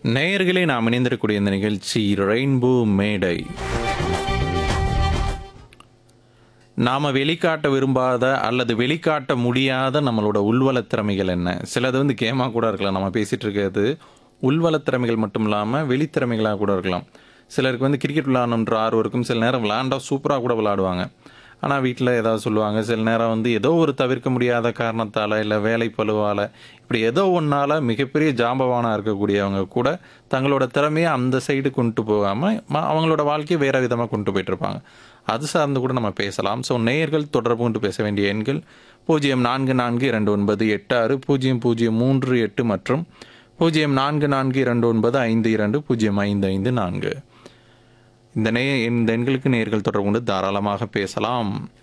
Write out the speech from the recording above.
நேயர்களே நாம் இணைந்திருக்கக்கூடிய இந்த நிகழ்ச்சி ரெயின்போ மேடை நாம் வெளிக்காட்ட விரும்பாத அல்லது வெளிக்காட்ட முடியாத நம்மளோட உள்வளத் திறமைகள் என்ன சிலது வந்து கேமாக கூட இருக்கலாம் நம்ம பேசிகிட்டு இருக்கிறது உள்வளத் திறமைகள் மட்டும் இல்லாமல் வெளித்திறமைகளாக கூட இருக்கலாம் சிலருக்கு வந்து கிரிக்கெட் விளையாடணுன்ற ஆர்வம் இருக்கும் சில நேரம் விளையாண்டா சூப்பராக கூட விளையாடுவாங்க ஆனால் வீட்டில் ஏதாவது சொல்லுவாங்க சில நேரம் வந்து ஏதோ ஒரு தவிர்க்க முடியாத காரணத்தால் இல்லை வேலை பழுவால் இப்படி ஏதோ ஒன்றால் மிகப்பெரிய ஜாம்பவானாக இருக்கக்கூடியவங்க கூட தங்களோட திறமையை அந்த சைடு கொண்டு போகாமல் அவங்களோட வாழ்க்கையை வேறு விதமாக கொண்டு போயிட்டுருப்பாங்க அது சார்ந்து கூட நம்ம பேசலாம் ஸோ நேயர்கள் தொடர்பு கொண்டு பேச வேண்டிய எண்கள் பூஜ்ஜியம் நான்கு நான்கு இரண்டு ஒன்பது எட்டு ஆறு பூஜ்ஜியம் பூஜ்ஜியம் மூன்று எட்டு மற்றும் பூஜ்ஜியம் நான்கு நான்கு இரண்டு ஒன்பது ஐந்து இரண்டு பூஜ்ஜியம் ஐந்து ஐந்து நான்கு இந்த நே இந்த எண்களுக்கு நேர்கள் தொடர்பு கொண்டு தாராளமாக பேசலாம்